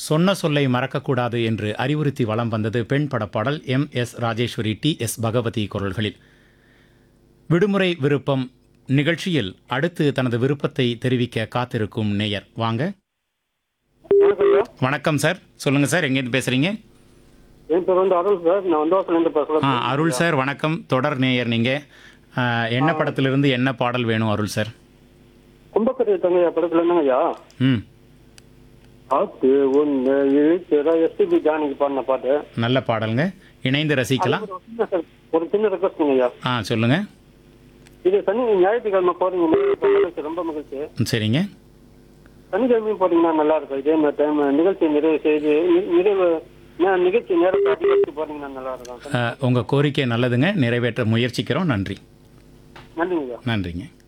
சொன்ன சொல்லை மறக்கக்கூடாது என்று அறிவுறுத்தி வலம் வந்தது பெண் படப்பாடல் M S Rajeswari T S Bhagavathi குரல்களில் விடுமுறை விருப்பம் நிகழ்ச்சியில் அடுத்து தனது விருப்பத்தை தெரிவிக்க காத்திருக்கும் நேயர் வாங்க வணக்கம் ஐயா வணக்கம் சார் சொல்லுங்க சார் எங்கேருந்து பேசுறீங்க என் பேர் வந்து அருள் சார் நான் வந்தவாசலேருந்து ஆ பேசுகிறேன் அருள் சார் வணக்கம் தொடர் நேயர் நீங்க ஆ, என்ன படத்திலிருந்து என்ன பாடல் வேணும் அருள் சார் கும்பக்கரை தங்கையா படத்துல என்னங்க ஐயா ம் பார்த்து ஒன்று இழுக்கிற எஸ்டிபி ஜானிக்கு பாடின பாட்டு நல்ல பாடலுங்க இணைந்து ரசிக்கலாம் ஒரு சின்ன- ஒரு சின்ன ரெக்வஸ்ட்டுங்க ஐயா ஆ சொல்லுங்க இது சனி ஞாயிற்றுக்கிழமை போறீங்க இப்ப மகிழ்ச்சி ரொம்ப மகிழ்ச்சி ம், சரிங்க சனிக்கிழமையும் போறீங்கன்னா நல்லா இருக்கும் இதே மாதிரி டைம் நிகழ்ச்சி நிறைவு செய்து நி- நிறைவு நே- நிகழ்ச்சி நேரத்தை அதிகரித்து போறீங்கன்னா நல்லா இருக்கும் ஆ, உங்க கோரிக்கை நல்லதுங்க நிறைவேற்ற முயற்சிக்கிறோம் நன்றி நன்றிங்க ஐயா நன்றிங்க